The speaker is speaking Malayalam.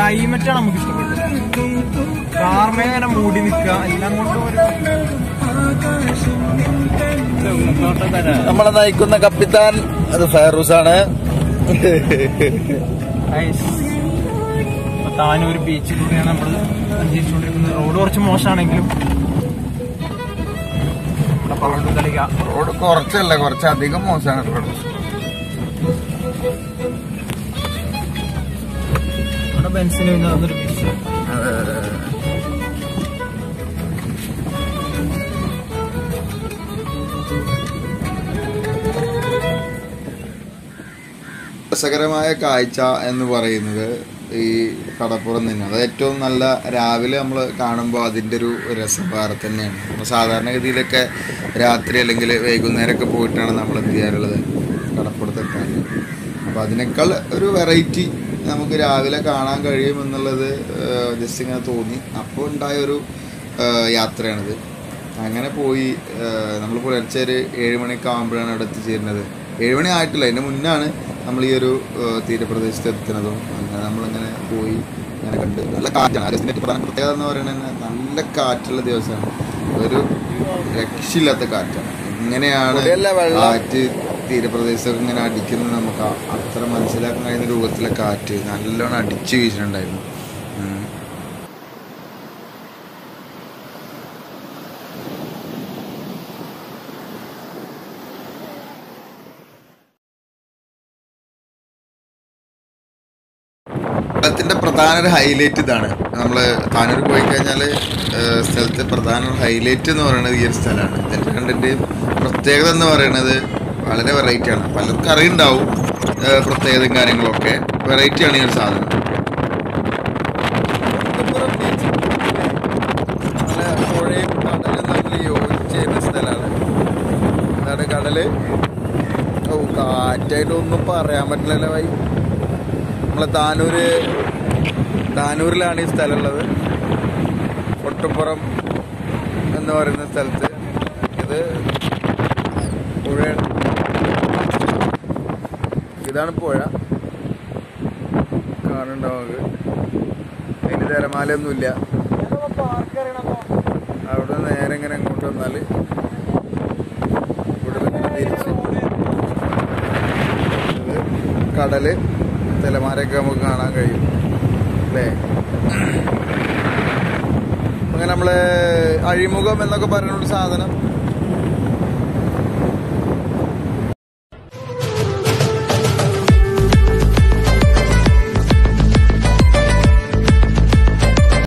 ക്ലൈമറ്റ് ആണ് നമുക്ക് ഇഷ്ടപ്പെട്ടത് കാർമേ ഇങ്ങനെ മൂടി നിൽക്കുക എല്ലാം കൊണ്ടും ഒരു നമ്മളെ നയിക്കുന്ന കപ്പിത്താൻ അത് ഫയറൂസ് ആണ് Nice. ഇപ്പൊ താനൂർ ബീച്ചിലൂടെയാണ് നമ്മൾ സഞ്ചരിച്ചുകൊണ്ടിരിക്കുന്നത് റോഡ് കുറച്ച് മോശമാണെങ്കിലും ഇവിടെ പറഞ്ഞു കളിക്കുക റോഡ് കുറച്ചല്ല കുറച്ചധികം മോശമാണ് റോഡ് ഇവിടെ ബെൻസിന് പിന്നെ വന്നൊരു ബീച്ച് രസകരമായ കാഴ്ച എന്ന് പറയുന്നത് ഈ കടപ്പുറം തന്നെയാണ് അത് ഏറ്റവും നല്ല രാവിലെ നമ്മൾ കാണുമ്പോൾ അതിൻ്റെ ഒരു രസം വേറെ തന്നെയാണ് നമ്മൾ സാധാരണഗതിയിലൊക്കെ രാത്രി അല്ലെങ്കിൽ വൈകുന്നേരമൊക്കെ പോയിട്ടാണ് നമ്മൾ എന്ത് ചെയ്യാറുള്ളത് കടപ്പുറത്തെത്താൻ അപ്പോൾ അതിനേക്കാൾ ഒരു വെറൈറ്റി നമുക്ക് രാവിലെ കാണാൻ കഴിയുമെന്നുള്ളത് ജസ്റ്റ് ഇങ്ങനെ തോന്നി അപ്പോൾ ഉണ്ടായ ഒരു ആ, യാത്രയാണിത് അങ്ങനെ പോയി നമ്മൾ പുലർച്ചെ ഒരു ഏഴ് മണിയൊക്കെ ആകുമ്പോഴാണ് അവിടെ എത്തിച്ചേരുന്നത് ഏഴ് മണി ആയിട്ടില്ല അതിന് മുന്നാണ് നമ്മൾ ഈ ഒരു ആ, തീരപ്രദേശത്ത് എത്തുന്നതും അങ്ങനെ നമ്മളിങ്ങനെ പോയി അങ്ങനെ കണ്ട് നല്ല കാറ്റാണ് ആലസ്യത്തിൻ്റെ പ്രധാന പ്രത്യേകത എന്ന് പറയുന്നത് നല്ല കാറ്റുള്ള ദിവസമാണ് ഒരു രക്ഷയില്ലാത്ത കാറ്റാണ് എങ്ങനെയാണ് കാറ്റ് തീരപ്രദേശത്തൊക്കെ ഇങ്ങനെ അടിക്കുന്നത് നമുക്ക് ആ- അത്ര മനസ്സിലാക്കാൻ കഴിയുന്ന രൂപത്തിലെ കാറ്റ് നല്ലോണം അടിച്ചു വീശിട്ടുണ്ടായിരുന്നു ഉം. സ്ഥലത്തിന്റെ പ്രധാന ഒരു ഹൈലൈറ്റ് ഇതാണ് നമ്മൾ താനൂർ പോയി കഴിഞ്ഞാൽ സ്ഥലത്തെ പ്രധാന ഒരു ഹൈലൈറ്റ് എന്ന് പറയുന്നത് ഈ ഒരു സ്ഥലമാണ് ജലഖണ്ഡിൻ്റെയും പ്രത്യേകത എന്ന് പറയുന്നത് വളരെ വെറൈറ്റി ആണ് പലർക്കും അറിയുണ്ടാവും ഏഹ്, പ്രത്യേകതയും കാര്യങ്ങളൊക്കെ വെറൈറ്റി ആണ് ഈ ഒരു സാധനം പുഴയും കടലും തമ്മിൽ യോജിച്ചേരുന്ന സ്ഥലമാണ് അതാണ് കടല് ഓ കാറ്റായിട്ടൊന്നും പറയാൻ പറ്റില്ലല്ലോ വൈ നമ്മളെ താനൂര് താനൂരിലാണ് ഈ സ്ഥലമുള്ളത് ഒട്ടുപുറം എന്ന് പറയുന്ന സ്ഥലത്ത് ഇത് പുഴയാണ് ഇതാണ് പുഴ കാണുന്നുണ്ടാവും നമുക്ക് അതിന് തിരമാലയൊന്നുമില്ല അവിടെ നേരെ ഇങ്ങനെ അങ്ങോട്ട് വന്നാൽ ഇവിടെ നിന്ന് തിരിച്ച് ഇത് കടല് തിലമാരൊക്കെ നമുക്ക് കാണാൻ കഴിയും അല്ലേ അങ്ങനെ നമ്മള് അഴിമുഖം എന്നൊക്കെ പറയുന്ന ഒരു സാധനം